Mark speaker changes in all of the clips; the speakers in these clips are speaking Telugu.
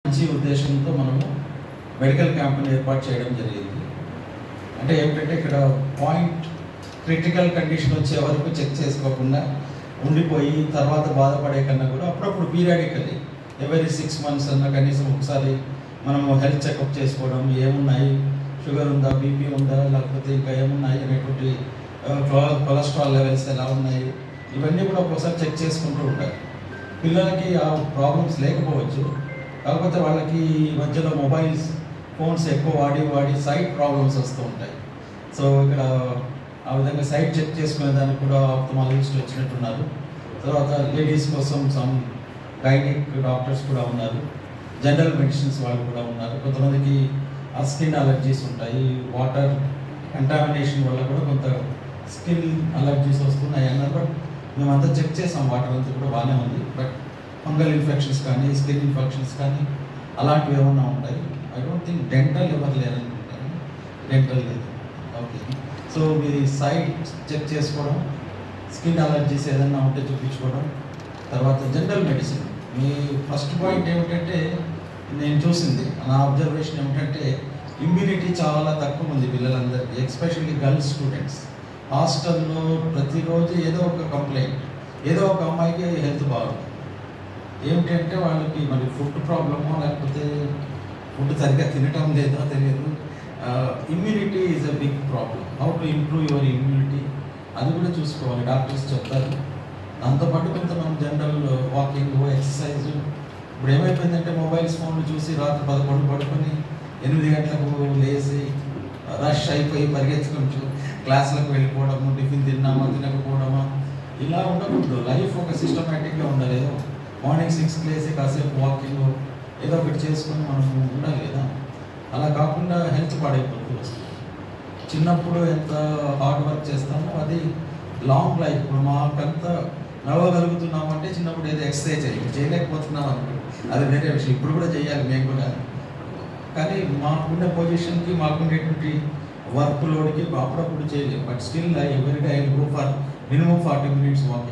Speaker 1: మంచి ఉద్దేశంతో మనము మెడికల్ క్యాంప్ని ఏర్పాటు చేయడం జరిగింది అంటే ఏమిటంటే ఇక్కడ పాయింట్ క్రిటికల్ కండిషన్ వచ్చే వరకు చెక్ చేసుకోకుండా ఉండిపోయి తర్వాత బాధపడే కన్నా కూడా అప్పుడప్పుడు పీరియాడికల్లీ ఎవరీ సిక్స్ మంత్స్ అన్న కనీసం ఒకసారి మనము హెల్త్ చెకప్ చేసుకోవడం ఏమున్నాయి షుగర్ ఉందా బీపీ ఉందా లేకపోతే ఇంకా ఏమున్నాయి అనేటువంటి ఆ, కొల- కొలెస్ట్రాల్ లెవెల్స్ ఎలా ఉన్నాయి ఇవన్నీ కూడా ఒకసారి చెక్ చేసుకుంటూ ఉంటారు పిల్లలకి ఆ ప్రాబ్లమ్స్ లేకపోవచ్చు కాకపోతే వాళ్ళకి ఈ మధ్యలో మొబైల్స్ ఫోన్స్ ఎక్కువ వాడి వాడి సైట్ ప్రాబ్లమ్స్ వస్తూ ఉంటాయి సో ఇక్కడ ఆ విధంగా సైట్ చెక్ చేసుకునే దానికి కూడా ఆప్తమాలజిస్ట్ వచ్చినట్టున్నారు తర్వాత లేడీస్ కోసం సమ్ గైనిక్ డాక్టర్స్ కూడా ఉన్నారు జనరల్ మెడిసిన్స్ వాళ్ళు కూడా ఉన్నారు కొంతమందికి ఆ స్కిన్ అలర్జీస్ ఉంటాయి వాటర్ కంటామినేషన్ వల్ల కూడా కొంత స్కిన్ అలర్జీస్ వస్తున్నాయి అన్నారు బట్ మేమంతా చెక్ చేసాం వాటర్ అంతా కూడా బాగానే ఉంది బట్ ఫంగల్ ఇన్ఫెక్షన్స్ కానీ స్కిన్ ఇన్ఫెక్షన్స్ కానీ అలాంటివి ఏమన్నా ఉంటాయి ఐ డోంట్ థింక్ డెంటల్ ఎవరు లేరనుకుంటాను డెంటల్ లేదు ఓకే సో మీ సైట్ చెక్ చేసుకోవడం స్కిన్ అలర్జీస్ ఏదైనా ఉంటే చూపించుకోవడం తర్వాత జనరల్ మెడిసిన్ మీ ఫస్ట్ పాయింట్ ఏమిటంటే నేను చూసింది నా అబ్జర్వేషన్ ఏమిటంటే ఇమ్యూనిటీ చాలా తక్కువ ఉంది పిల్లలందరికీ ఎస్పెషల్లీ గర్ల్స్ స్టూడెంట్స్ హాస్టల్లో ప్రతిరోజు ఏదో ఒక కంప్లైంట్ ఏదో ఒక అమ్మాయికి హెల్త్ బాగుంది ఏమిటంటే వాళ్ళకి మరి ఫుడ్ ప్రాబ్లమో లేకపోతే ఫుడ్ సరిగ్గా తినటం లేదో తెలియదు immunity is a big problem how to improve your immunity అది కూడా చూసుకోవాలి డాక్టర్స్ చెప్తారు దాంతోపాటు కొంత మనం జనరల్ వాకింగ్ ఎక్సర్సైజ్ ఇప్పుడు ఏమైపోయిందంటే మొబైల్స్ ఫోన్లు చూసి రాత్రి పదకొండు పడుకొని ఎనిమిది గంటలకు లేచి రష్ అయిపోయి పరిగెత్తుకుంటూ క్లాసులకు వెళ్ళిపోవడము టిఫిన్ తిన్నామా తినకపోవడమా ఇలా ఉండకూడదు లైఫ్ ఒక సిస్టమేటిక్గా ఉండాలి ఏదో మార్నింగ్ సిక్స్కి లేసి కాసేపు వాకింగ్ ఏదో ఒకటి చేసుకొని మనం ఉండాలి కదా అలా కాకుండా హెల్త్ పాడైపోతూ వస్తుంది చిన్నప్పుడు ఎంత హార్డ్ వర్క్ చేస్తామో అది లాంగ్ లైఫ్ ఇప్పుడు మాకంతా నవ్వగలుగుతున్నామంటే చిన్నప్పుడు ఏదో ఎక్సర్సైజ్ అయ్యి చేయలేకపోతున్నాం అనుకో అది వేరే విషయం ఇప్పుడు కూడా చేయాలి మేము కూడా కానీ మాకున్న పొజిషన్కి మాకుండేటువంటి వర్క్ లోడ్కి అప్పుడప్పుడు చేయలేము but still I every day I go for minimum forty minutes walking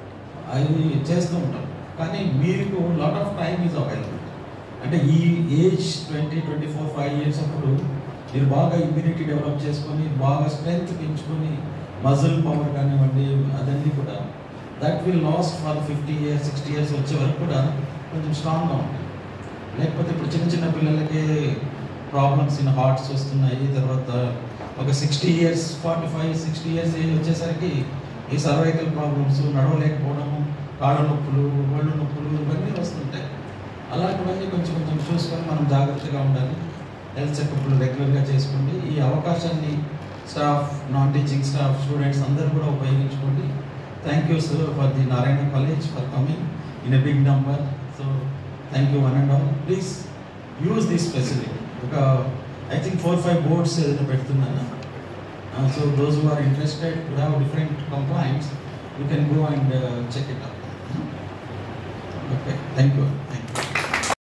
Speaker 1: అది చేస్తూ ఉంటాం కానీ మీకు lot of time is available అంటే ఈ age twenty twenty four five years అప్పుడు మీరు బాగా ఇమ్యూనిటీ డెవలప్ చేసుకొని బాగా స్ట్రెంగ్త్ పెంచుకొని మజిల్ పవర్ కానివ్వండి అదన్నీ కూడా that will last for fifty years sixty years వచ్చే వరకు కూడా కొంచెం స్ట్రాంగ్గా ఉంటుంది లేకపోతే ఇప్పుడు చిన్న చిన్న పిల్లలకి ప్రాబ్లమ్స్ ఇన్ హార్ట్స్ వస్తున్నాయి తర్వాత ఒక sixty years forty five sixty years age వచ్చేసరికి ఈ సర్వైకల్ ప్రాబ్లమ్స్ నడవలేకపోవడము కాళ్ళ నొప్పులు ఒళ్ళు నొప్పులు ఇవన్నీ వస్తుంటాయి అలాంటివన్నీ కొంచెం కొంచెం చూసుకొని మనం జాగ్రత్తగా ఉండాలి హెల్త్ చెకప్లు రెగ్యులర్గా చేసుకోండి ఈ అవకాశాన్ని staff non teaching staff students అందరూ కూడా ఉపయోగించుకోండి thank you sir for the Narayana college for coming in a big number so thank you one and all please use this facility ఒక I think four five boards ఏదైనా పెడుతున్నాను so those who are interested to have different complaints you can go and check it out okay thank you